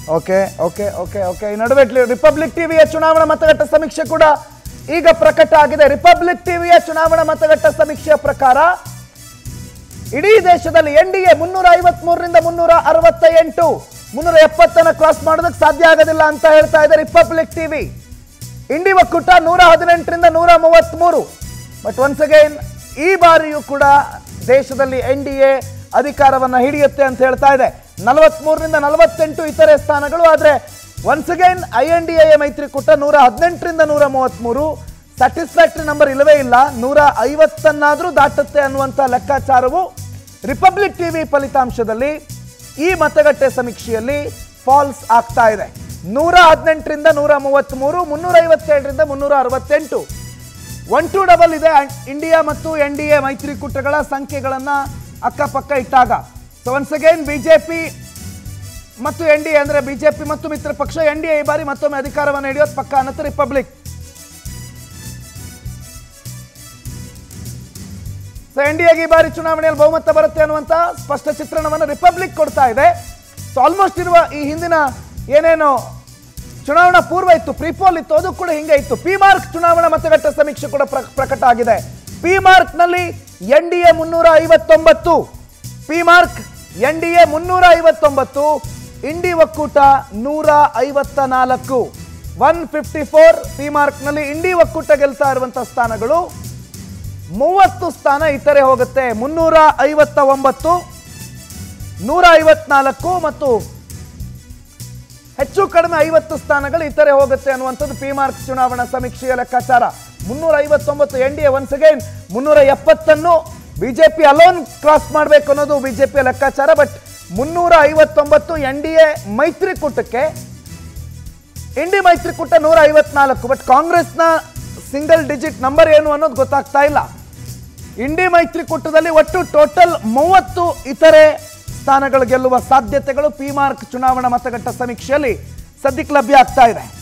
okay okay okay okay ಈ ನಡುವೆ T- republic ಟಿವಿಯ ಚುನಾವಣಾ ಮತಗಟ್ಟ ಸಮೀಕ್ಷೆ ಕೂಡ ಈಗ ಪ್ರಕಟ ಆಗಿದೆ ರಿಪಬ್ಲಿಕ್ ಟಿವಿಯ ಚುನಾವಣಾ ಮತಗಟ್ಟ ಸಮೀಕ್ಷೆಯ ಪ್ರಕಾರ ಇಡೀ ದೇಶದಲ್ಲಿ ಎನ್ ಡಿ ಎ ಮುನ್ನೂರ ಐವತ್ ಮೂರರಿಂದ ಮುನ್ನೂರ ಅರವತ್ತ ಎಂಟು ಮುನ್ನೂರ ಎಪ್ಪತ್ತನ್ನ ಕ್ರಾಸ್ ಮಾಡೋದಕ್ಕೆ ಸಾಧ್ಯ ಆಗೋದಿಲ್ಲ ಅಂತ ಹೇಳ್ತಾ ಇದೆ ರಿಪಬ್ಲಿಕ್ ಟಿವಿ ಇಂಡಿ ಒಕ್ಕೂಟ ನೂರ ಹದಿನೆಂಟರಿಂದ ನೂರ ಮೂವತ್ತ್ಮೂರು ಬಟ್ ಒನ್ಸ್ ಅಗೈನ್ ಈ ಬಾರಿಯೂ ಕೂಡ ದೇಶದಲ್ಲಿ ಎನ್ ಡಿ ಎ ಅಧಿಕಾರವನ್ನು ಹಿಡಿಯುತ್ತೆ ಅಂತ ಹೇಳ್ತಾ ಇದೆ ನಲವತ್ಮೂರರಿಂದ ನಲವತ್ತೆಂಟು ಇತರೆ ಸ್ಥಾನಗಳು ಆದರೆ once again I N D A ಮೈತ್ರಿಕೂಟ ನೂರ ಹದಿನೆಂಟರಿಂದ ನೂರ ಮೂವತ್ತ್ಮೂರು ಸ್ಯಾಟಿಸ್ಫ್ಯಾಕ್ಟರಿ ನಂಬರ್ ಇಲ್ಲವೇ ಇಲ್ಲ ನೂರ ಐವತ್ತನ್ನಾದರೂ ದಾಟುತ್ತೆ ಅನ್ನುವಂಥ ಲೆಕ್ಕಾಚಾರವು ರಿಪಬ್ಲಿಕ್ ಟಿವಿ ಫಲಿತಾಂಶದಲ್ಲಿ ಈ ಮತಗಟ್ಟೆ ಸಮೀಕ್ಷೆಯಲ್ಲಿ ಫಾಲ್ಸ್ ಆಗ್ತಾ ಇದೆ ನೂರ ಹದಿನೆಂಟರಿಂದ ನೂರ ಮೂವತ್ತ್ಮೂರು ಮುನ್ನೂರ ಐವತ್ತೇಳರಿಂದ ಮುನ್ನೂರ ಅರವತ್ತೆಂಟು ಒನ್ ಟು ಡಬಲ್ ಇದೆ ಅಂಡ್ ಇಂಡಿಯಾ ಮತ್ತು ಎನ್ ಡಿ ಎ ಮೈತ್ರಿಕೂಟಗಳ ಸಂಖ್ಯೆಗಳನ್ನು ಅಕ್ಕಪಕ್ಕ ಇಟ್ಟಾಗ ಸೊ ಒನ್ಸ್ ಅಗೈನ್ ಬಿಜೆಪಿ ಮತ್ತು ಎನ್ ಡಿ ಎ ಅಂದರೆ ಬಿಜೆಪಿ ಮತ್ತು ಮಿತ್ರ ಪಕ್ಷ ಎನ್ ಡಿ ಎ ಈ ಬಾರಿ ಮತ್ತೊಮ್ಮೆ ಅಧಿಕಾರವನ್ನು ಹಿಡಿಯೋದು ಪಕ್ಕ ಅನ್ನತ್ತೆ ರಿಪಬ್ಲಿಕ್ ಸೊ ಎನ್ ಡಿ ಎಗೆ ಈ ಬಾರಿ ಚುನಾವಣೆಯಲ್ಲಿ ಬಹುಮತ ಬರುತ್ತೆ ಅನ್ನುವಂಥ ಸ್ಪಷ್ಟ ಚಿತ್ರಣವನ್ನು ರಿಪಬ್ಲಿಕ್ ಕೊಡ್ತಾ ಇದೆ ಸೊ ಆಲ್ಮೋಸ್ಟ್ ಇರುವ ಈ ಹಿಂದಿನ ಏನೇನು ಚುನಾವಣಾ ಪೂರ್ವ ಇತ್ತು ಪ್ರಿಪೋಲ್ ಇತ್ತು ಅದು ಕೂಡ ಹಿಂಗೆ ಇತ್ತು ಪಿ ಮಾರ್ಕ್ ಚುನಾವಣಾ ಮತಗಟ್ಟೆ ಸಮೀಕ್ಷೆ ಕೂಡ ಪ್ರ- ಪ್ರಕಟ ಆಗಿದೆ ಪಿ ಮಾರ್ಕ್ ನಲ್ಲಿ ಎನ್ ಡಿ ಎ ಮುನ್ನೂರ ಐವತ್ತೊಂಬತ್ತು P Marq N D A ಮುನ್ನೂರ ಐವತ್ತೊಂಬತ್ತು ಇಂಡಿ ಒಕ್ಕೂಟ ನೂರ ಐವತ್ತ ನಾಲ್ಕು one fifty four P Marq ನಲ್ಲಿ ಇಂಡಿ ಒಕ್ಕೂಟ ಗೆಲ್ತಾ ಇರುವಂತಹ ಸ್ಥಾನಗಳು ಮೂವತ್ತು ಸ್ಥಾನ ಇತರೆ ಹೋಗುತ್ತೆ ಮುನ್ನೂರ ಐವತ್ತ ಒಂಬತ್ತು ನೂರ ಐವತ್ನಾಲ್ಕು ಮತ್ತು ಹೆಚ್ಚು ಕಡಿಮೆ ಐವತ್ತು ಸ್ಥಾನಗಳು ಇತರೆ ಹೋಗುತ್ತೆ ಅನ್ನುವಂಥದ್ದು ಪಿ ಮಾರ್ಕ್ ಚುನಾವಣಾ ಸಮೀಕ್ಷೆಯ ಲೆಕ್ಕಾಚಾರ ಮುನ್ನೂರ ಐವತ್ತೊಂಬತ್ತು N D A once again ಮುನ್ನೂರ ಎಪ್ಪತ್ತನ್ನು ಬಿಜೆಪಿ ಅಲೋನ್ ಕ್ರಾಸ್ ಮಾಡಬೇಕು ಅನ್ನೋದು ಬಿಜೆಪಿಯ ಲೆಕ್ಕಾಚಾರ ಬಟ್ ಮುನ್ನೂರ ಐವತ್ತೊಂಬತ್ತು ಎನ್ ಡಿ ಎ ಮೈತ್ರಿಕೂಟಕ್ಕೆ ಇಂಡಿ ಮೈತ್ರಿಕೂಟ ನೂರ ಐವತ್ನಾಲ್ಕು ಬಟ್ ಕಾಂಗ್ರೆಸ್ನ ಸಿಂಗಲ್ ಡಿಜಿಟ್ ನಂಬರ್ ಏನು ಅನ್ನೋದು ಗೊತ್ತಾಗ್ತಾ ಇಲ್ಲ ಇಂಡಿ ಮೈತ್ರಿಕೂಟದಲ್ಲಿ ಒಟ್ಟು ಟೋಟಲ್ ಮೂವತ್ತು ಇತರೆ ಸ್ಥಾನಗಳು ಗೆಲ್ಲುವ ಸಾಧ್ಯತೆಗಳು ಪಿ ಮಾರ್ಕ್ ಚುನಾವಣಾ ಮತಗಟ್ಟ ಸಮೀಕ್ಷೆಯಲ್ಲಿ ಸದ್ಯಕ್ಕೆ ಲಭ್ಯ ಆಗ್ತಾ ಇದೆ